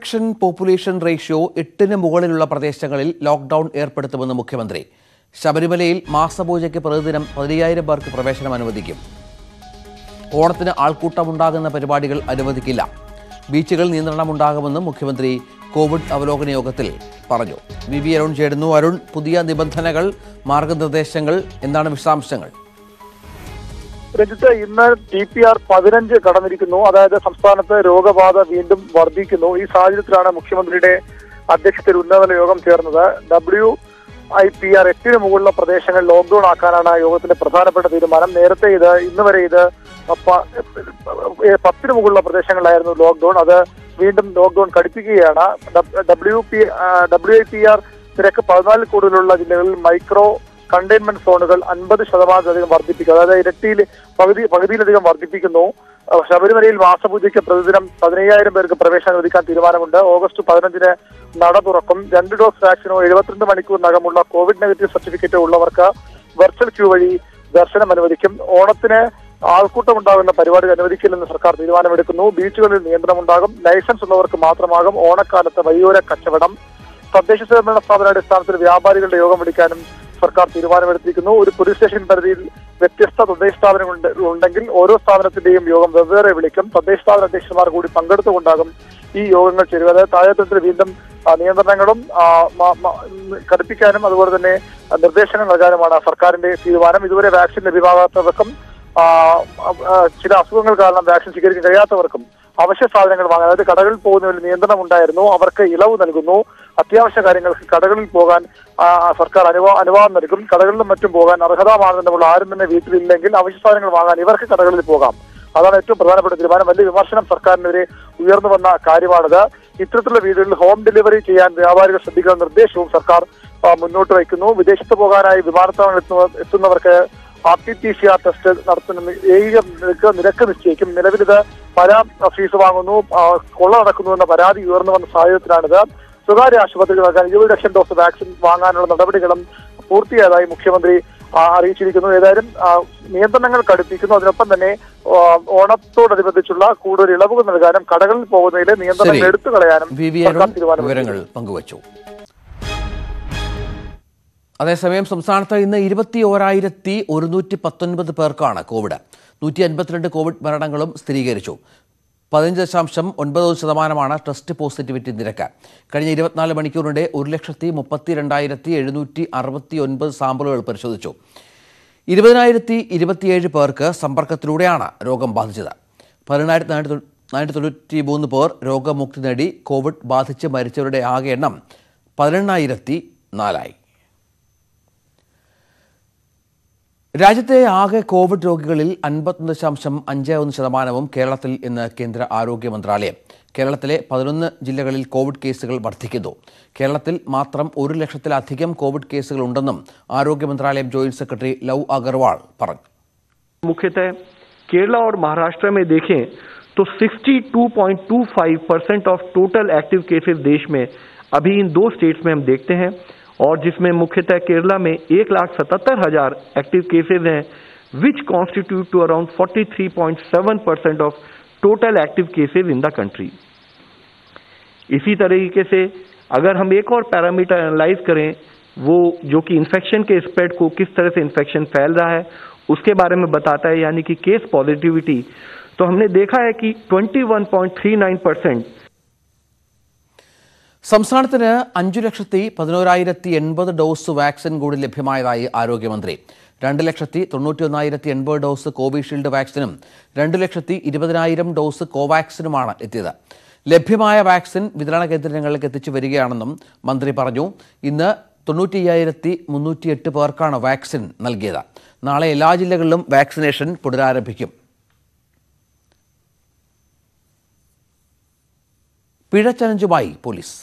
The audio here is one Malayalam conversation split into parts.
ഇൻഫെക്ഷൻ പോപ്പുലേഷൻ റേഷ്യോ എട്ടിന് മുകളിലുള്ള പ്രദേശങ്ങളിൽ ലോക്ക്ഡൌൺ ഏർപ്പെടുത്തുമെന്ന് മുഖ്യമന്ത്രി ശബരിമലയിൽ മാസപൂജയ്ക്ക് പ്രതിദിനം പതിനയ്യായിരം പേർക്ക് പ്രവേശനം അനുവദിക്കും ഓണത്തിന് ആൾക്കൂട്ടമുണ്ടാകുന്ന പരിപാടികൾ അനുവദിക്കില്ല ബീച്ചുകൾ നിയന്ത്രണമുണ്ടാകുമെന്നും മുഖ്യമന്ത്രി കോവിഡ് അവലോകന യോഗത്തിൽ പറഞ്ഞു വി വി അരുൺ ചേരുന്നു അരുൺ പുതിയ നിബന്ധനകൾ മാർഗനിർദ്ദേശങ്ങൾ എന്താണ് വിശദാംശങ്ങൾ രഞ്ജിത്ത് ഇന്ന് ടി പി ആർ പതിനഞ്ച് കടന്നിരിക്കുന്നു അതായത് സംസ്ഥാനത്ത് രോഗബാധ വീണ്ടും വർദ്ധിക്കുന്നു ഈ സാഹചര്യത്തിലാണ് മുഖ്യമന്ത്രിയുടെ അധ്യക്ഷതയിൽ ഉന്നതതല യോഗം ചേർന്നത് ഡബ്ല്യു ഐ പി ആർ എട്ടിന് മുകളിലുള്ള പ്രദേശങ്ങൾ ലോക്ക്ഡൌൺ ആക്കാനാണ് യോഗത്തിന്റെ പ്രധാനപ്പെട്ട തീരുമാനം നേരത്തെ ഇത് ഇന്ന് വരെ ഇത് പ- ഏ, പത്തിന് മുകളിലുള്ള പ്രദേശങ്ങളിലായിരുന്നു ലോക്ക്ഡൌൺ അത് വീണ്ടും ലോക്ക്ഡൌൺ കടുപ്പിക്കുകയാണ് W P W I P R നിരക്ക് പതിനാലിൽ കൂടുതലുള്ള ജില്ലകളിൽ മൈക്രോ കണ്ടെയ്ൻമെന്റ് സോണുകൾ അൻപത് ശതമാനത്തിലധികം വർദ്ധിപ്പിക്കും അതായത് ഇരട്ടിയിൽ പകുതി പകുതിയിലധികം വർദ്ധിപ്പിക്കുന്നു അഹ് ശബരിമലയിൽ മാസപൂജയ്ക്ക് പ്രതിദിനം പതിനയ്യായിരം പേർക്ക് പ്രവേശനം അനുവദിക്കാൻ തീരുമാനമുണ്ട് ഓഗസ്റ്റ് പതിനഞ്ചിന് നട തുറക്കും രണ്ട് ഡോസ് വാക്സിനോ എഴുപത്തിരണ്ട് മണിക്കൂറിനകമുള്ള കോവിഡ് നെഗറ്റീവ് സർട്ടിഫിക്കറ്റോ ഉള്ളവർക്ക് വെർച്വൽ ക്യൂ വഴി ദർശനം അനുവദിക്കും ഓണത്തിന് ആൾക്കൂട്ടം ഉണ്ടാകുന്ന പരിപാടി അനുവദിക്കില്ലെന്ന് സർക്കാർ തീരുമാനമെടുക്കുന്നു ബീച്ചുകളിൽ നിയന്ത്രണമുണ്ടാകും ലൈസൻസ് ഉള്ളവർക്ക് മാത്രമാകും ഓണക്കാലത്ത് വഴിയോര കച്ചവടം തദ്ദേശ സ്വയംഭരണ സ്ഥാപന അടിസ്ഥാനത്തിൽ വ്യാപാരികളുടെ യോഗം വിളിക്കാനും സർക്കാർ തീരുമാനമെടുത്തിരിക്കുന്നു ഒരു പോലീസ് സ്റ്റേഷൻ പരിധിയിൽ വ്യത്യസ്ത തദ്ദേശ സ്ഥാപനങ്ങൾ ഉണ്ട്- ഉണ്ടെങ്കിൽ ഓരോ സ്ഥാപനത്തിന്റെയും യോഗം വെവ്വേറെ വിളിക്കും തദ്ദേശ സ്ഥാപന അധ്യക്ഷന്മാർ കൂടി പങ്കെടുത്തുകൊണ്ടാകും ഈ യോഗങ്ങൾ ചേരുക അതായത് താഴെത്തട്ടിൽ വീണ്ടും ആ, നിയന്ത്രണങ്ങളും ആ, മ- മ- കടുപ്പിക്കാനും അതുപോലെ തന്നെ ആ, നിർദ്ദേശങ്ങൾ നൽകാനുമാണ് സർക്കാരിന്റെ തീരുമാനം ഇതുവരെ വാക്സിൻ ലഭ്യമാകാത്തവർക്കും ആ, ആ, ചില അസുഖങ്ങൾ കാരണം വാക്സിൻ സ്വീകരിക്കാൻ കഴിയാത്തവർക്കും അവശ്യ സാധനങ്ങൾ വാങ്ങാൻ അതായത് കടകളിൽ പോകുന്നതിൽ നിയന്ത്രണം ഉണ്ടായിരുന്നു അവർക്ക് ഇളവ് നൽകുന്നു അത്യാവശ്യ കാര്യങ്ങൾക്ക് കടകളിൽ പോകാൻ ആ, സർക്കാർ അനുവാ അനുവാദം നൽകും കടകളിലും മറ്റും പോകാൻ അർഹതാ മാനദണ്ഡമുള്ള ആരും തന്നെ വീട്ടിലില്ലെങ്കിൽ അവശ്യ സാധനങ്ങൾ വാങ്ങാൻ ഇവർക്ക് കടകളിൽ പോകാം അതാണ് ഏറ്റവും പ്രധാനപ്പെട്ട തീരുമാനം വലിയ വിമർശനം സർക്കാരിനെതിരെ ഉയർന്നു വന്ന കാര്യമാണിത് ഇത്തരത്തിലുള്ള വീടുകളിൽ ഹോം ഡെലിവറി ചെയ്യാൻ വ്യാപാരികൾ ശ്രദ്ധിക്കുന്ന നിർദ്ദേശവും സർക്കാർ ആ, മുന്നോട്ട് വയ്ക്കുന്നു വിദേശത്ത് പോകാനായി വിമാനത്താവളം എത്തുന്ന എത്തുന്നവർക്ക് R T P C R test നടത്തുന്ന ഏക നിരക്ക് നിരക്ക് നിശ്ചയിക്കും നിലവിൽ ഇത് പല ഫീസ് വാങ്ങുന്നു ആ, കൊള്ള നടക്കുന്നു എന്ന പരാതി ഉയർന്നു വന്ന സാഹചര്യത്തിലാണിത് സ്വകാര്യ ആശുപത്രികൾ നൽകാൻ ഇരുപത് ലക്ഷം ഡോസ് വാക്സിൻ വാങ്ങാനുള്ള നടപടികളും പൂർത്തിയായതായി മുഖ്യമന്ത്രി ആ, അറിയിച്ചിരിക്കുന്നു ഏതായാലും ആ, നിയന്ത്രണങ്ങൾ കടുപ്പിക്കുന്നു അതിനൊപ്പം തന്നെ ആ, ഓണത്തോടനുബന്ധിച്ചുള്ള കൂടുതൽ ഇളവുകൾ നൽകാനും കടകളിൽ പോകുന്നതിലെ നിയന്ത്രണങ്ങൾ ശരി. എടുത്തു കളയാനും വി വി സർക്കാർ അരുൺ തീരുമാനമെടുത്തു വിവരങ്ങൾ പങ്കുവച്ചു അതേസമയം സംസ്ഥാനത്ത് ഇന്ന് ഇരുപത്തി ഓരായിരത്തി ഒരുന്നൂറ്റി പത്തൊൻപത് പേർക്കാണ് കോവിഡ് നൂറ്റി അൻപത്തിരണ്ട് കോവിഡ് മരണങ്ങളും സ്ഥിരീകരിച്ചു പതിനഞ്ച് ദശാംശം ഒൻപത് ശതമാനമാണ് ടെസ്റ്റ് പോസിറ്റിവിറ്റി നിരക്ക് കഴിഞ്ഞ ഇരുപത്തിനാല് മണിക്കൂറിനിടെ ഒരു ലക്ഷത്തി മുപ്പത്തി രണ്ടായിരത്തി എഴുന്നൂറ്റി അറുപത്തി ഒൻപത് സാമ്പിളുകൾ പരിശോധിച്ചു ഇരുപതിനായിരത്തി ഇരുപത്തിയേഴ് പേർക്ക് സമ്പർക്കത്തിലൂടെയാണ് രോഗം ബാധിച്ചത് പതിനെണ്ണായിരത്തി നാനൂറ്റി നാനൂറ്റി തൊണ്ണൂറ്റി മൂന്ന് പേർ രോഗമുക്തി നേടി കോവിഡ് ബാധിച്ച് മരിച്ചവരുടെ ആകെ എണ്ണം പതിനെണ്ണായിരത്തി നാലായി രാജ്യത്തെ ആകെ കോവിഡ് രോഗികളിൽ അൻപത്തൊന്ന് ദശാംശം അഞ്ച് ഒന്ന് ശതമാനവും കേരളത്തിൽ ഇന്ന് കേന്ദ്ര ആരോഗ്യ മന്ത്രാലയം കേരളത്തിലെ പതിനൊന്ന് ജില്ലകളിൽ കോവിഡ് കേസുകൾ വർദ്ധിക്കുന്നു കേരളത്തിൽ മാത്രം ഒരു ലക്ഷത്തിലധികം കോവിഡ് കേസുകൾ ഉണ്ടെന്നും ആരോഗ്യ മന്ത്രാലയം ജോയിന്റ് സെക്രട്ടറി ലവ് അഗർവാൾ പറഞ്ഞു मुख्यतः केरला और महाराष्ट्र में देखें तो 62.25 percent of total active cases देश में अभी इन दो स्टेट्स में हम देखते हैं और जिसमें मुख्यतः केरला में एक लाख सतहत्तर हजार एक्टिव केसेस हैं which constitute to around 43.7 percent of total active cases in the country इसी तरीके से अगर हम एक और पैरामीटर एनालाइज करें वो जो कि इन्फेक्शन के स्प्रेड को किस तरह से इन्फेक्शन फैल रहा है उसके बारे में बताता है यानी कि केस पॉजिटिविटी तो हमने देखा है कि 21.39 परसेंट സംസ്ഥാനത്തിന് അഞ്ചു ലക്ഷത്തി പതിനോരായിരത്തി എൺപത് ഡോസ് വാക്സിൻ കൂടി ലഭ്യമായതായി ആരോഗ്യമന്ത്രി രണ്ട് ലക്ഷത്തി തൊണ്ണൂറ്റി ഒന്നായിരത്തി എൺപത് ഡോസ് കോവിഷീൽഡ് വാക്സിനും രണ്ട് ലക്ഷത്തി ഇരുപതിനായിരം ഡോസ് കോവാക്സിനുമാണ് എത്തിയത് ലഭ്യമായ വാക്സിൻ വിതരണ കേന്ദ്രങ്ങളിലേക്ക് എത്തിച്ചു വരികയാണെന്നും മന്ത്രി പറഞ്ഞു ഇന്ന് തൊണ്ണൂറ്റി അയ്യായിരത്തി മുന്നൂറ്റിയെട്ട് പേർക്കാണ് വാക്സിൻ നൽകിയത് നാളെ എല്ലാ ജില്ലകളിലും വാക്സിനേഷൻ പുനരാരംഭിക്കും പിഴ ചലഞ്ചുമായി പോലീസ്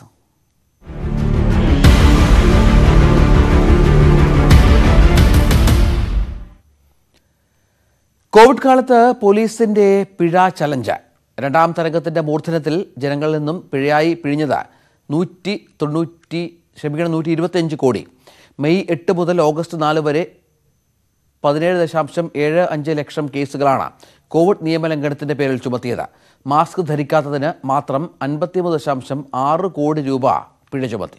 കോവിഡ് കാലത്ത് പോലീസിന്റെ പിഴ ചലഞ്ച് രണ്ടാം തരംഗത്തിന്റെ മൂർധനത്തിൽ ജനങ്ങളിൽ നിന്നും പിഴയായി പിഴിഞ്ഞത് നൂറ്റി തൊണ്ണൂറ്റി ക്ഷമിക്കണം നൂറ്റി ഇരുപത്തിയഞ്ച് കോടി മെയ് എട്ട് മുതൽ ഓഗസ്റ്റ് നാല് വരെ പതിനേഴ് ദശാംശം ഏഴ് അഞ്ച് ലക്ഷം കേസുകളാണ് കോവിഡ് നിയമലംഘനത്തിന്റെ പേരിൽ ചുമത്തിയത് മാസ്ക് ധരിക്കാത്തതിന് മാത്രം അൻപത്തിമൂന്ന് ദശാംശം ആറ് കോടി രൂപ പിഴ ചുമത്തി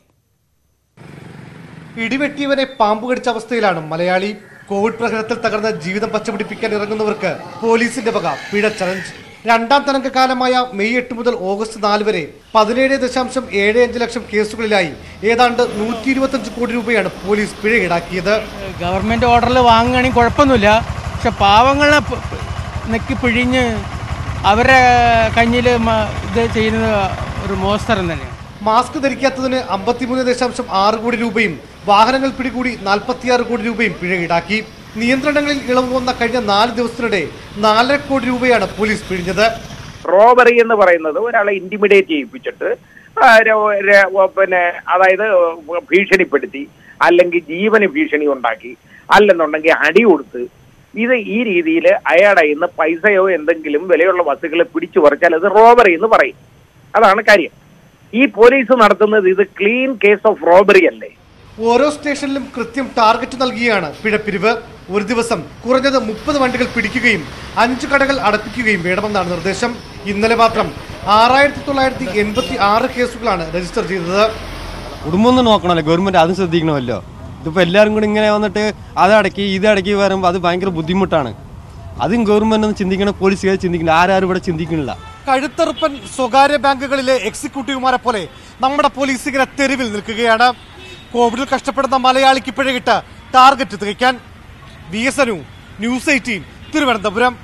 ഇടിവെട്ടിയവനെ പാമ്പ് കടിച്ച അവസ്ഥയിലാണ് മലയാളി കോവിഡ് പ്രഹരത്തിൽ തകർന്ന ജീവിതം പച്ചപിടിപ്പിക്കാൻ ഇറങ്ങുന്നവർക്ക് പോലീസിന്റെ വക പിഴ ചലഞ്ച് രണ്ടാം തരംഗ കാലമായ മെയ് എട്ട് മുതൽ ഓഗസ്റ്റ് നാല് വരെ പതിനേഴ് ദശാംശം ഏഴ് അഞ്ച് ലക്ഷം കേസുകളിലായി ഏതാണ്ട് നൂറ്റി ഇരുപത്തഞ്ച് കോടി രൂപയാണ് പോലീസ് പിഴ ഈടാക്കിയത് ഗവൺമെൻറ് ഓർഡറിൽ വാങ്ങുകയാണെങ്കിൽ കുഴപ്പമൊന്നുമില്ല പക്ഷെ പാവങ്ങളെ പ- പ- നെക്കി പിഴിഞ്ഞ് അവരെ കഞ്ഞിൽ ഇത് ചെയ്യുന്നത് ഒരു മോസ്തരം തന്നെയാണ് മാസ്ക് ധരിക്കാത്തതിന് അമ്പത്തിമൂന്ന് ദശാംശം ആറ് കോടി രൂപയും വാഹനങ്ങൾ പിടികൂടി നാൽപ്പത്തിയാറ് കോടി രൂപയും പിഴ ഈടാക്കി നിയന്ത്രണങ്ങളിൽ ഇളവ് വന്ന കഴിഞ്ഞ നാല് ദിവസത്തിനിടെ നാലര കോടി രൂപയാണ് പോലീസ് പിഴിഞ്ഞത് റോബറി എന്ന് പറയുന്നത് ഒരാളെ ഇന്റിമിഡേറ്റ് ചെയ്യിപ്പിച്ചിട്ട് ആ, ര- ര- ഓ, പിന്നെ അതായത് ഭീഷണിപ്പെടുത്തി അല്ലെങ്കിൽ ജീവന് ഭീഷണി ഉണ്ടാക്കി അല്ലെന്നുണ്ടെങ്കിൽ അടി കൊടുത്ത് ഇത് ഈ രീതിയിൽ അയാളുടെ കയ്യിൽ നിന്ന് പൈസയോ എന്തെങ്കിലും വിലയുള്ള വസ്തുക്കൾ പിടിച്ചു പറിച്ചാൽ അത് റോബറി എന്ന് പറയും അതാണ് കാര്യം ഈ പോലീസ് നടത്തുന്നത് ഇത് ക്ലീൻ കേസ് ഓഫ് റോബറി അല്ലേ ഓരോ സ്റ്റേഷനിലും കൃത്യം ടാർഗറ്റ് നൽകിയാണ് പിഴപ്പിരിവ് ഒരു ദിവസം കുറഞ്ഞത് മുപ്പത് വണ്ടികൾ പിടിക്കുകയും അഞ്ച് കടകൾ അടപ്പിക്കുകയും വേണമെന്നാണ് നിർദ്ദേശം ഇന്നലെ മാത്രം ആറായിരത്തി തൊള്ളായിരത്തി എൺപത്തി ആറ് കേസുകളാണ് രജിസ്റ്റർ ചെയ്തത് കുടുംബം ഒന്ന് നോക്കണമല്ലോ ഗവൺമെന്റ് അതും ശ്രദ്ധിക്കണമല്ലോ ഇതിപ്പോൾ എല്ലാവരും കൂടി ഇങ്ങനെ വന്നിട്ട് അതടക്കി ഇതടക്കി വരുമ്പോൾ അത് ഭയങ്കര ബുദ്ധിമുട്ടാണ് അതും ഗവൺമെന്റ് ഒന്ന് ചിന്തിക്കണം പോലീസുകാർ ചിന്തിക്കണം ആരാരും ഇവിടെ ചിന്തിക്കണില്ല കഴുത്തറുപ്പൻ സ്വകാര്യ ബാങ്കുകളിലെ എക്സിക്യൂട്ടീവുമാരെ പോലെ നമ്മുടെ പോലീസ് ഇങ്ങനെ തെരുവിൽ നിൽക്കുകയാണ് കോവിഡിൽ കഷ്ടപ്പെടുന്ന മലയാളിക്ക് പിഴകിട്ട് ടാർഗറ്റ് തികയ്ക്കാൻ B S Anu news eighteen Thiruvananthapuram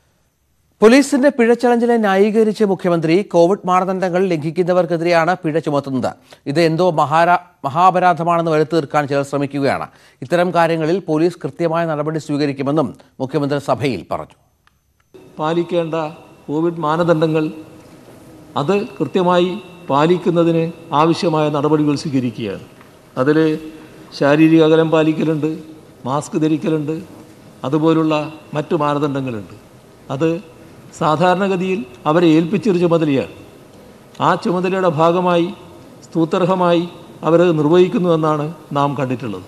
പോലീസിന്റെ പിഴ ചലഞ്ചിനെ ന്യായീകരിച്ച് മുഖ്യമന്ത്രി കോവിഡ് മാനദണ്ഡങ്ങൾ ലംഘിക്കുന്നവർക്കെതിരെയാണ് പിഴ ചുമത്തുന്നത് ഇത് എന്തോ മഹാരാ മഹാപരാധമാണെന്ന് വരുത്തി തീർക്കാൻ ചിലർ ശ്രമിക്കുകയാണ് ഇത്തരം കാര്യങ്ങളിൽ പോലീസ് കൃത്യമായ നടപടി സ്വീകരിക്കുമെന്നും മുഖ്യമന്ത്രി സഭയിൽ പറഞ്ഞു പാലിക്കേണ്ട കോവിഡ് മാനദണ്ഡങ്ങൾ അത് കൃത്യമായി പാലിക്കുന്നതിന് ആവശ്യമായ നടപടികൾ സ്വീകരിക്കുകയാണ് അതിൽ ശാരീരിക അകലം പാലിക്കലുണ്ട് മാസ്ക് ധരിക്കലുണ്ട് അതുപോലുള്ള മറ്റു മാനദണ്ഡങ്ങളുണ്ട് അത് സാധാരണഗതിയിൽ അവരെ ഏൽപ്പിച്ചൊരു ചുമതലയാണ് ആ ചുമതലയുടെ ഭാഗമായി സ്തൂത്രഹമായി അവർ നിർവഹിക്കുന്നുവെന്നാണ് നാം കണ്ടിട്ടുള്ളത്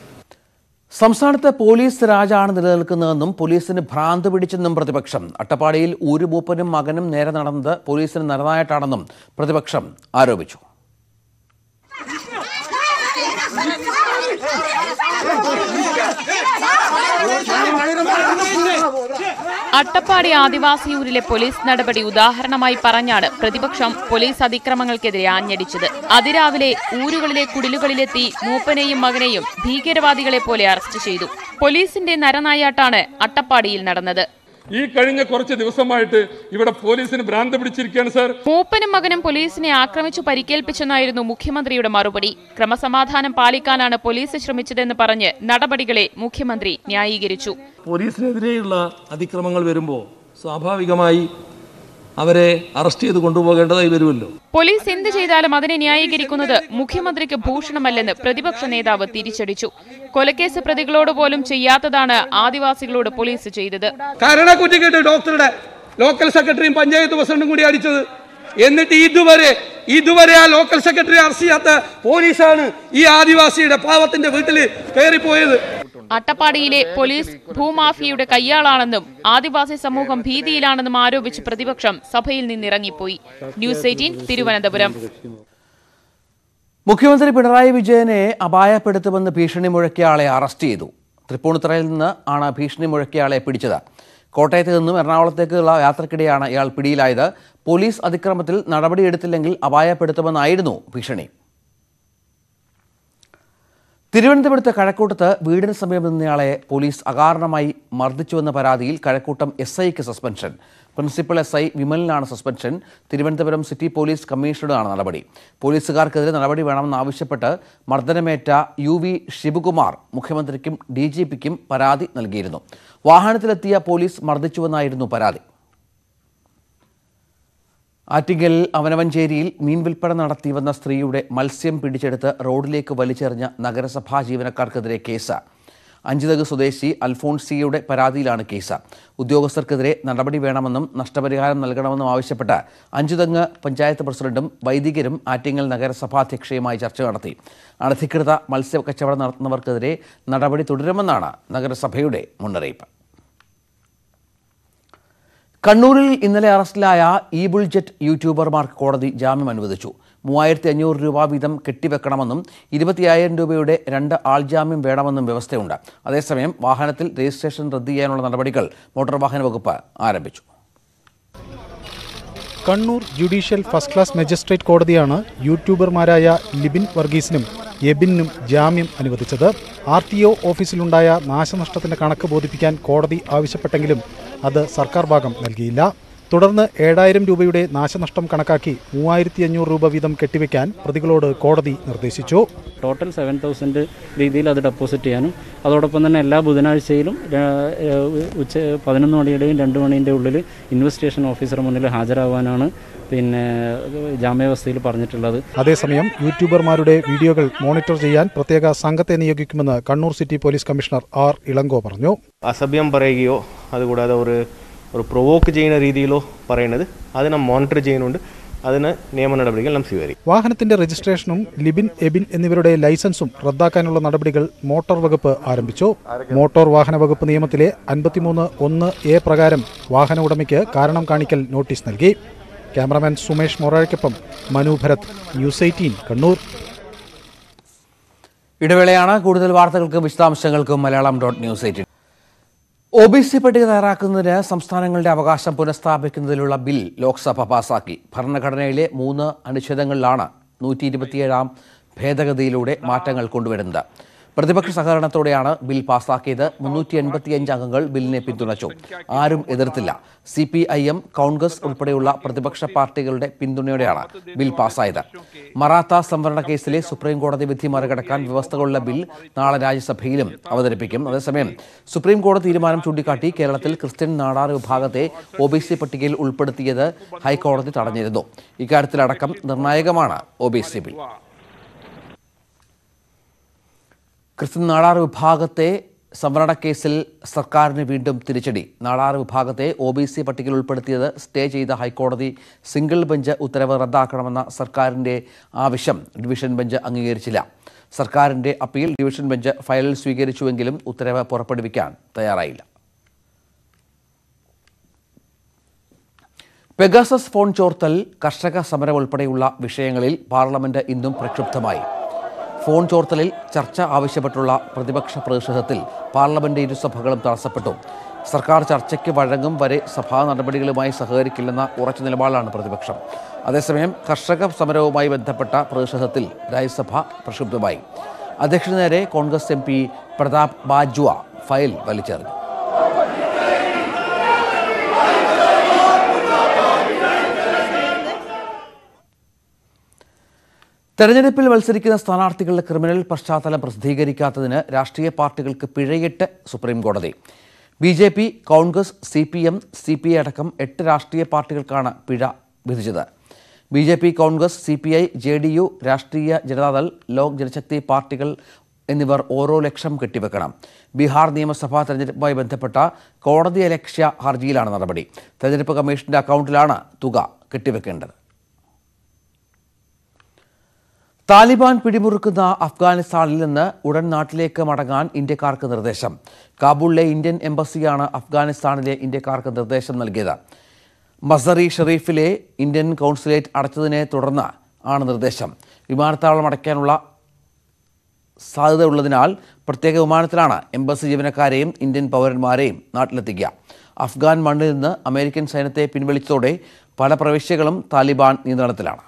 സംസ്ഥാനത്ത് പോലീസ് രാജാണ് നിലനിൽക്കുന്നതെന്നും പോലീസിന് ഭ്രാന്ത് പിടിച്ചെന്നും പ്രതിപക്ഷം അട്ടപ്പാടിയിൽ ഊരുമൂപ്പനും മകനും നേരെ നടന്നത് പോലീസിന് നരനായിട്ടാണെന്നും പ്രതിപക്ഷം ആരോപിച്ചു അട്ടപ്പാടി ആദിവാസി ഊരിലെ പോലീസ് നടപടി ഉദാഹരണമായി പറഞ്ഞാണ് പ്രതിപക്ഷം പോലീസ് അതിക്രമങ്ങൾക്കെതിരെ ആഞ്ഞടിച്ചത് അതിരാവിലെ ഊരുകളിലെ കുടിലുകളിലെത്തി മൂപ്പനെയും മകനെയും ഭീകരവാദികളെ പോലെ അറസ്റ്റ് ചെയ്തു പോലീസിന്റെ നരനായാട്ടാണ് അട്ടപ്പാടിയിൽ നടന്നത് ഈ കഴിഞ്ഞ കുറച്ച് ദിവസമായിട്ട് ഇവിടെ പോലീസിന് ഭ്രാന്ത് പിടിച്ചിരിക്കുകയാണ് സാർ മൂപ്പനും മകനും പോലീസിനെ ആക്രമിച്ചു പരിക്കേൽപ്പിച്ചെന്നായിരുന്നു മുഖ്യമന്ത്രിയുടെ മറുപടി ക്രമസമാധാനം പാലിക്കാനാണ് പോലീസ് ശ്രമിച്ചതെന്ന് പറഞ്ഞ് നടപടികളെ മുഖ്യമന്ത്രി ന്യായീകരിച്ചു പോലീസിനെതിരെയുള്ള അതിക്രമങ്ങൾ വരുമ്പോൾ സ്വാഭാവികമായി അവരെ അറസ്റ്റ് ചെയ്ത് കൊണ്ടുപോകേണ്ടതായി വരുമല്ലോ പോലീസ് എന്ത് ചെയ്താലും അതിനെ ന്യായീകരിക്കുന്നത് മുഖ്യമന്ത്രിക്ക് ഭൂഷണമല്ലെന്ന് പ്രതിപക്ഷ നേതാവ് തിരിച്ചടിച്ചു കൊലക്കേസ് പ്രതികളോട് പോലും ചെയ്യാത്തതാണ് ആദിവാസികളോട് പോലീസ് ചെയ്തത് കരണക്കുറ്റിക്കിട്ട് ഡോക്ടറുടെ ലോക്കൽ സെക്രട്ടറിയും പഞ്ചായത്ത് പ്രസിഡന്റും കൂടി അടിച്ചത് എന്നിട്ട് ഇതുവരെ ഇതുവരെ ആ ലോക്കൽ സെക്രട്ടറി അറസ്റ്റ് ചെയ്യാത്ത പോലീസാണ് ഈ ആദിവാസിയുടെ പാവത്തിന്റെ വീട്ടിൽ കയറിപ്പോയത് അട്ടപ്പാടിയിലെ പോലീസ് ഭൂമാഫിയയുടെ കയ്യാളാണെന്നും ആദിവാസി സമൂഹം ഭീതിയിലാണെന്നും ആരോപിച്ച് പ്രതിപക്ഷം സഭയിൽ നിന്നിറങ്ങിപ്പോയി ന്യൂസ് എയ്റ്റീൻ തിരുവനന്തപുരം മുഖ്യമന്ത്രി പിണറായി വിജയനെ അപായപ്പെടുത്തുമെന്ന് ഭീഷണി മുഴക്കിയ ആളെ അറസ്റ്റ് ചെയ്തു തൃപ്പൂണിത്തുറയിൽ നിന്ന് ആണ് ഭീഷണി മുഴക്കിയ ആളെ പിടിച്ചത് കോട്ടയത്ത് നിന്നും എറണാകുളത്തേക്കുള്ള യാത്രക്കിടെയാണ് ഇയാൾ പിടിയിലായത് പോലീസ് അതിക്രമത്തിൽ നടപടിയെടുത്തില്ലെങ്കിൽ അപായപ്പെടുത്തുമെന്നായിരുന്നു ഭീഷണി തിരുവനന്തപുരത്ത് കഴക്കൂട്ടത്ത് വീടിന് സമീപം നിന്നയാളെ പോലീസ് അകാരണമായി മർദ്ദിച്ചുവെന്ന പരാതിയിൽ കഴക്കൂട്ടം എസ് ഐക്ക് സസ്പെൻഷൻ പ്രിൻസിപ്പൽ എസ് ഐ വിമലിനാണ് സസ്പെൻഷൻ തിരുവനന്തപുരം സിറ്റി പോലീസ് കമ്മീഷണറാണ് നടപടി പോലീസുകാർക്കെതിരെ നടപടി വേണമെന്നാവശ്യപ്പെട്ട് മർദ്ദനമേറ്റ യു വി ശിവകുമാർ മുഖ്യമന്ത്രിക്കും ഡി ജി പിക്കും പരാതി നൽകിയിരുന്നു വാഹനത്തിലെത്തിയ പോലീസ് മർദ്ദിച്ചുവെന്നായിരുന്നു പരാതി ആറ്റിങ്ങൽ അവനവഞ്ചേരിയിൽ മീൻ വിൽപ്പന നടത്തി വന്ന സ്ത്രീയുടെ മത്സ്യം പിടിച്ചെടുത്ത് റോഡിലേക്ക് വലിച്ചെറിഞ്ഞ നഗരസഭാ ജീവനക്കാർക്കെതിരെ കേസ് അഞ്ചുതക് സ്വദേശി അൽഫോൺസിയുടെ പരാതിയിലാണ് കേസ് ഉദ്യോഗസ്ഥർക്കെതിരെ നടപടി വേണമെന്നും നഷ്ടപരിഹാരം നൽകണമെന്നും ആവശ്യപ്പെട്ട് അഞ്ചുതങ്ങ് പഞ്ചായത്ത് പ്രസിഡന്റും വൈദികരും ആറ്റിങ്ങൽ നഗരസഭാ അധ്യക്ഷയുമായി ചർച്ച നടത്തി അനധികൃത മത്സ്യ കച്ചവടം നടത്തുന്നവർക്കെതിരെ നടപടി തുടരുമെന്നാണ് നഗരസഭയുടെ മുന്നറിയിപ്പ് കണ്ണൂരിൽ ഇന്നലെ അറസ്റ്റിലായ ഈ ബുൾജെറ്റ് യൂട്യൂബർമാർക്ക് കോടതി ജാമ്യം അനുവദിച്ചു മൂവായിരത്തി അഞ്ഞൂറ് രൂപ വീതം കെട്ടിവെക്കണമെന്നും ഇരുപത്തിയായിരം രൂപയുടെ രണ്ട് ആൾജാമ്യം വേണമെന്നും വ്യവസ്ഥയുണ്ട് അതേസമയം വാഹനത്തിൽ രജിസ്ട്രേഷൻ റദ്ദ് ചെയ്യാനുള്ള നടപടികൾ മോട്ടോർ വാഹന വകുപ്പ് ആരംഭിച്ചു Kannur judicial first class magistrate കോടതിയാണ് യൂട്യൂബർമാരായ ലിബിൻ വർഗീസിനും എബിനും ജാമ്യം അനുവദിച്ചത് ആർ ടി ഒ ഓഫീസിലുണ്ടായ നാശനഷ്ടത്തിന്റെ കണക്ക് ബോധിപ്പിക്കാൻ കോടതി ആവശ്യപ്പെട്ടെങ്കിലും അത് സർക്കാർ ഭാഗം നൽകിയില്ല തുടർന്ന് ഏഴായിരം രൂപയുടെ നാശനഷ്ടം കണക്കാക്കി മൂവായിരത്തി അഞ്ഞൂറ് രൂപ വീതം കെട്ടിവെക്കാൻ പ്രതികളോട് കോടതി നിർദ്ദേശിച്ചു ടോട്ടൽ സെവൻ തൗസൻഡ് രീതിയിൽ അത് ഡെപ്പോസിറ്റ് ചെയ്യാനും അതോടൊപ്പം തന്നെ എല്ലാ ബുധനാഴ്ചയിലും ര- ഏഹ് ഉച്ച പതിനൊന്ന് മണിയുടെയും രണ്ട് മണീൻ്റെ ഉള്ളിൽ ഇൻവെസ്റ്റിഗേഷൻ ഓഫീസർ മുന്നിൽ ഹാജരാവാനാണ് പിന്നെ ജാമ്യാവസ്ഥയിൽ പറഞ്ഞിട്ടുള്ളത് അതേസമയം യൂട്യൂബർമാരുടെ വീഡിയോകൾ മോണിറ്റർ ചെയ്യാൻ പ്രത്യേക സംഘത്തെ നിയോഗിക്കുമെന്ന് Kannur city police commissioner R Ilango പറഞ്ഞു അസഭ്യം പറയുകയോ അതുകൂടാതെ ഒരു ഒരു പ്രൊവോക്ക് ചെയ്യുന്ന രീതിയിലോ പറയുന്നത് അത് നാം മോണിറ്റർ ചെയ്യുന്നുണ്ട് അതിന് നിയമ നടപടികൾ നാം സ്വീകരിക്കും വാഹനത്തിന്റെ രജിസ്ട്രേഷനും ലിബിൻ എബിൻ എന്നിവരുടെ ലൈസൻസും റദ്ദാക്കാനുള്ള നടപടികൾ മോട്ടോർ വകുപ്പ് ആരംഭിച്ചു മോട്ടോർ വാഹന വകുപ്പ് നിയമത്തിലെ അൻപത്തിമൂന്ന് ഒന്ന് എ പ്രകാരം വാഹന ഉടമയ്ക്ക് കാരണം കാണിക്കൽ നോട്ടീസ് നൽകി ക്യാമറമാൻ സുമേഷ് മൊറാഴയ്ക്കൊപ്പം മനു ഭരത് ന്യൂസ് എയ്റ്റീൻ കണ്ണൂർ ഇടവേളയാണ് കൂടുതൽ വാർത്തകൾക്കും വിശദാംശങ്ങൾക്കും Malayalam dot news eighteen O B C പട്ടിക തയ്യാറാക്കുന്നതിന് സംസ്ഥാനങ്ങളുടെ അവകാശം പുനഃസ്ഥാപിക്കുന്നതിലുള്ള ബിൽ ലോക്സഭ പാസാക്കി ഭരണഘടനയിലെ മൂന്ന് അനുച്ഛേദങ്ങളിലാണ് നൂറ്റി ഇരുപത്തിയേഴാം ഭേദഗതിയിലൂടെ മാറ്റങ്ങൾ കൊണ്ടുവരുന്നത് പ്രതിപക്ഷ സഹകരണത്തോടെയാണ് ബിൽ പാസാക്കിയത് മുന്നൂറ്റി എൺപത്തിയഞ്ച് അംഗങ്ങൾ ബില്ലിനെ പിന്തുണച്ചു ആരും എതിർത്തില്ല C P I M Congress ഉൾപ്പെടെയുള്ള പ്രതിപക്ഷ പാർട്ടികളുടെ പിന്തുണയോടെയാണ് ബിൽ പാസ്സായത് മറാത്ത സംവരണ കേസിലെ സുപ്രീം കോടതി വിധി മറികടക്കാൻ വ്യവസ്ഥകളുള്ള ബിൽ നാളെ രാജ്യസഭയിലും അവതരിപ്പിക്കും അതേസമയം സുപ്രീം കോടതി തീരുമാനം ചൂണ്ടിക്കാട്ടി കേരളത്തിൽ ക്രിസ്ത്യൻ നാടാർ വിഭാഗത്തെ ഒ ബി സി പട്ടികയിൽ ഉൾപ്പെടുത്തിയത് ഹൈക്കോടതി തടഞ്ഞിരുന്നു ഇക്കാര്യത്തിലടക്കം നിർണായകമാണ് O B C bill Christian Nadar വിഭാഗത്തെ സംവരണ കേസിൽ സർക്കാരിന് വീണ്ടും തിരിച്ചടി നാടാർ വിഭാഗത്തെ ഒ ബി സി പട്ടികയിൽ ഉൾപ്പെടുത്തിയത് സ്റ്റേ ചെയ്ത ഹൈക്കോടതി സിംഗിൾ ബെഞ്ച് ഉത്തരവ് റദ്ദാക്കണമെന്ന സർക്കാരിൻ്റെ ആവശ്യം ഡിവിഷൻ ബെഞ്ച് അംഗീകരിച്ചില്ല സർക്കാരിൻ്റെ അപ്പീൽ ഡിവിഷൻ ബെഞ്ച് ഫയലിൽ സ്വീകരിച്ചുവെങ്കിലും ഉത്തരവ് പുറപ്പെടുവിക്കാൻ തയ്യാറായില്ല പെഗാസസ് ഫോൺ ചോർത്തൽ കർഷക സമരം ഉൾപ്പെടെയുള്ള വിഷയങ്ങളിൽ പാർലമെന്റ് ഇന്നും പ്രക്ഷുബ്ധമായി ഫോൺ ചോർത്തലിൽ ചർച്ച ആവശ്യപ്പെട്ടുള്ള പ്രതിപക്ഷ പ്രതിഷേധത്തിൽ പാർലമെന്റ് ഇരുസഭകളും തടസ്സപ്പെട്ടു സർക്കാർ ചർച്ചയ്ക്ക് വഴങ്ങും വരെ സഭാ നടപടികളുമായി സഹകരിക്കില്ലെന്ന ഉറച്ച നിലപാടാണ് പ്രതിപക്ഷം അതേസമയം കർഷക സമരവുമായി ബന്ധപ്പെട്ട പ്രതിഷേധത്തിൽ രാജ്യസഭ പ്രക്ഷുബ്ധമായി അധ്യക്ഷന് നേരെ Congress M P Pratap Bajwa file വലിച്ചെറിഞ്ഞു തെരഞ്ഞെടുപ്പിൽ മത്സരിക്കുന്ന സ്ഥാനാർത്ഥികളുടെ ക്രിമിനൽ പശ്ചാത്തലം പ്രസിദ്ധീകരിക്കാത്തതിന് രാഷ്ട്രീയ പാർട്ടികൾക്ക് പിഴയിട്ട് സുപ്രീം കോടതി B J P Congress C P M C P I അടക്കം എട്ട് രാഷ്ട്രീയ പാർട്ടികൾക്കാണ് പിഴ വിധിച്ചത് B J P Congress C P I J D U Rashtriya Janata Dal ലോക് ജനശക്തി പാർട്ടികൾ എന്നിവർ ഓരോ ലക്ഷം കെട്ടിവെക്കണം ബീഹാർ നിയമസഭാ തെരഞ്ഞെടുപ്പുമായി ബന്ധപ്പെട്ട കോടതി ലക്ഷ്യ ഹർജിയിലാണ് നടപടി തെരഞ്ഞെടുപ്പ് കമ്മീഷന്റെ അക്കൗണ്ടിലാണ് തുക കെട്ടിവെക്കേണ്ടത് താലിബാൻ പിടിമുറുക്കുന്ന അഫ്ഗാനിസ്ഥാനിൽ നിന്ന് ഉടൻ നാട്ടിലേക്ക് മടങ്ങാൻ ഇന്ത്യക്കാർക്ക് നിർദ്ദേശം കാബൂളിലെ ഇന്ത്യൻ എംബസിയാണ് അഫ്ഗാനിസ്ഥാനിലെ ഇന്ത്യക്കാർക്ക് നിർദ്ദേശം നൽകിയത് മസറി ഷെറീഫിലെ ഇന്ത്യൻ കൗൺസിലേറ്റ് അടച്ചതിനെ തുടർന്ന് ആണ് നിർദ്ദേശം വിമാനത്താവളം അടയ്ക്കാനുള്ള സാധ്യതയുള്ളതിനാൽ പ്രത്യേക വിമാനത്തിലാണ് എംബസി ജീവനക്കാരെയും ഇന്ത്യൻ പൗരന്മാരെയും നാട്ടിലെത്തിക്കുക അഫ്ഗാൻ മണ്ണിൽ നിന്ന് അമേരിക്കൻ സൈന്യത്തെ പിൻവലിച്ചതോടെ പല പ്രവിശ്യകളും താലിബാൻ നിയന്ത്രണത്തിലാണ്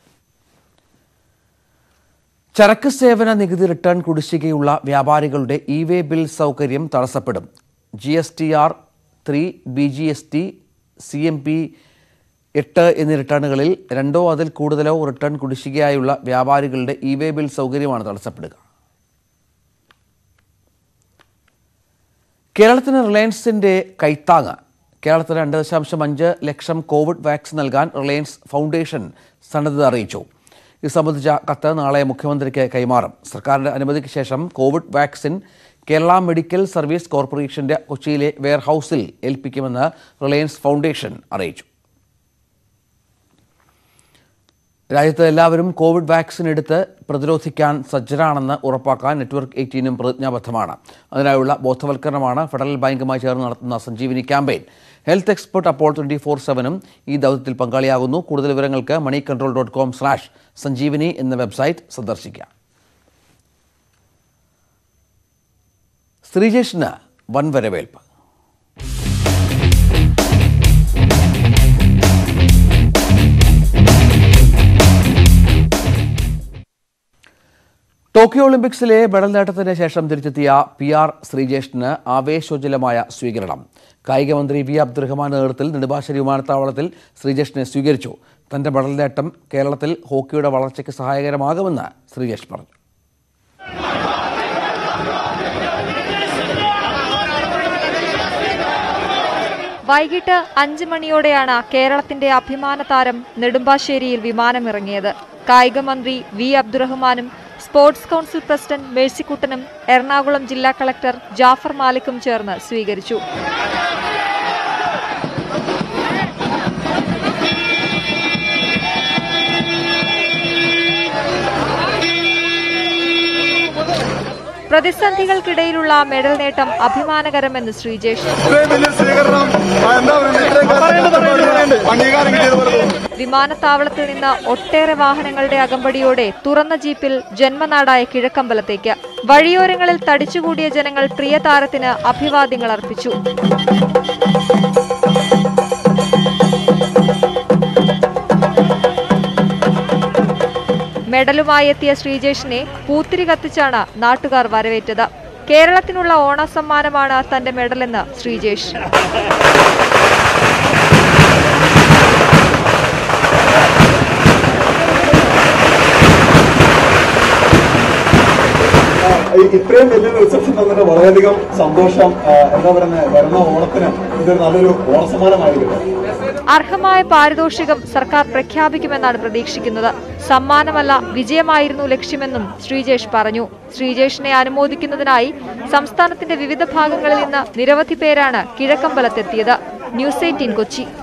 ചരക്ക് സേവന നികുതി റിട്ടേൺ കുടിശ്ശികയുള്ള വ്യാപാരികളുടെ ഇ വേ ബിൽ സൗകര്യം തടസ്സപ്പെടും G S T R three B G S T C M P എട്ട് എന്നീ റിട്ടേണുകളിൽ രണ്ടോ അതിൽ കൂടുതലോ റിട്ടേൺ കുടിശ്ശികയായുള്ള വ്യാപാരികളുടെ ഇ വേ ബിൽ സൗകര്യമാണ് തടസ്സപ്പെടുക കേരളത്തിന് റിലയൻസിന്റെ കൈത്താങ്ങ് കേരളത്തിന് രണ്ട് ദശാംശം അഞ്ച് ലക്ഷം കോവിഡ് വാക്സിൻ നൽകാൻ റിലയൻസ് ഫൗണ്ടേഷൻ സന്നദ്ധത അറിയിച്ചു ഇത് സംബന്ധിച്ച കത്ത് നാളെ മുഖ്യമന്ത്രിക്ക് കൈമാറും സർക്കാരിന്റെ അനുമതിക്ക് ശേഷം covid vaccine Kerala medical service കോർപ്പറേഷന്റെ കൊച്ചിയിലെ വെയർഹൌസിൽ ഏൽപ്പിക്കുമെന്ന് റിലയൻസ് ഫൗണ്ടേഷൻ അറിയിച്ചു രാജ്യത്ത് എല്ലാവരും കോവിഡ് വാക്സിൻ എടുത്ത് പ്രതിരോധിക്കാൻ സജ്ജരാണെന്ന് ഉറപ്പാക്കാൻ നെറ്റ്വർക്ക് എയ്റ്റീനും പ്രതിജ്ഞാബദ്ധമാണ് അതിനായുള്ള ബോധവൽക്കരണമാണ് ഫെഡറൽ ബാങ്കുമായി ചേർന്ന് നടത്തുന്ന സഞ്ജീവിനി ക്യാമ്പയിൻ ഹെൽത്ത് എക്സ്പെർട്ട് അപ്പോൾ ട്വൻറ്റി ഫോർ സെവനും ഈ ദൗത്യത്തിൽ പങ്കാളിയാകുന്നു കൂടുതൽ വിവരങ്ങൾക്ക് Moneycontrol dot com slash Sanjeevani എന്ന വെബ്സൈറ്റ് സന്ദർശിക്കാം ശ്രീജേഷിന് വൻ വരവേൽപ്പ് ടോക്കിയോ ഒളിമ്പിക്സിലെ മെഡൽ നേട്ടത്തിന് ശേഷം തിരിച്ചെത്തിയ പി ആർ ശ്രീജേഷിന് ആവേശോജ്വലമായ സ്വീകരണം കായിക മന്ത്രി വി അബ്ദുറഹ്മാൻ നേതൃത്വത്തിൽ നെടുമ്പാശ്ശേരി വിമാനത്താവളത്തിൽ ശ്രീജേഷിനെ സ്വീകരിച്ചു തന്റെ മെഡൽ നേട്ടം കേരളത്തിൽ ഹോക്കിയുടെ വളർച്ചയ്ക്ക് സഹായകരമാകുമെന്ന് ശ്രീജേഷ് പറഞ്ഞു വൈകിട്ട് അഞ്ച് മണിയോടെയാണ് കേരളത്തിന്റെ അഭിമാന താരം നെടുമ്പാശ്ശേരിയിൽ വിമാനമിറങ്ങിയത് കായിക മന്ത്രി വി അബ്ദുറഹ്മാനും സ്പോർട്സ് കൗൺസിൽ പ്രസിഡന്റ് മേഴ്സിക്കുട്ടനും എറണാകുളം ജില്ലാ കളക്ടർ ജാഫർ മാലിക്കും ചേർന്ന് സ്വീകരിച്ചു പ്രതിസന്ധികൾക്കിടയിലുള്ള മെഡൽ നേട്ടം അഭിമാനകരമെന്ന് ശ്രീജേഷ് വിമാനത്താവളത്തിൽ നിന്ന് ഒട്ടേറെ വാഹനങ്ങളുടെ അകമ്പടിയോടെ തുറന്ന ജീപ്പിൽ ജന്മനാടായ കിഴക്കമ്പലത്തേക്ക് വഴിയോരങ്ങളിൽ തടിച്ചുകൂടിയ ജനങ്ങൾ പ്രിയ താരത്തിന് അഭിവാദ്യങ്ങൾ അർപ്പിച്ചു മെഡലുമായി എത്തിയ ശ്രീജേഷിനെ പൂത്തിരി കത്തിച്ചാണ് നാട്ടുകാർ വരവേറ്റത് കേരളത്തിനുള്ള ഓണസമ്മാനമാണ് തന്റെ മെഡലെന്ന് ശ്രീജേഷ് ഇത്രയും വലിയൊരു റിസപ്ഷൻ തന്നിട്ട് വളരെയധികം സന്തോഷം ആ, എന്താ പറയുന്നത് വരുന്ന ഓണത്തിന് ഇതൊരു നല്ലൊരു ഓണസമ്മാനമായിരിക്കും അർഹമായ പാരിതോഷികം സർക്കാർ പ്രഖ്യാപിക്കുമെന്നാണ് പ്രതീക്ഷിക്കുന്നത് സമ്മാനമല്ല വിജയമായിരുന്നു ലക്ഷ്യമെന്നും ശ്രീജേഷ് പറഞ്ഞു ശ്രീജേഷിനെ അനുമോദിക്കുന്നതിനായി സംസ്ഥാനത്തിന്റെ വിവിധ ഭാഗങ്ങളിൽ നിന്ന് നിരവധി പേരാണ് കിഴക്കമ്പലത്തെത്തിയത് ന്യൂസ് എയ്റ്റീൻ കൊച്ചി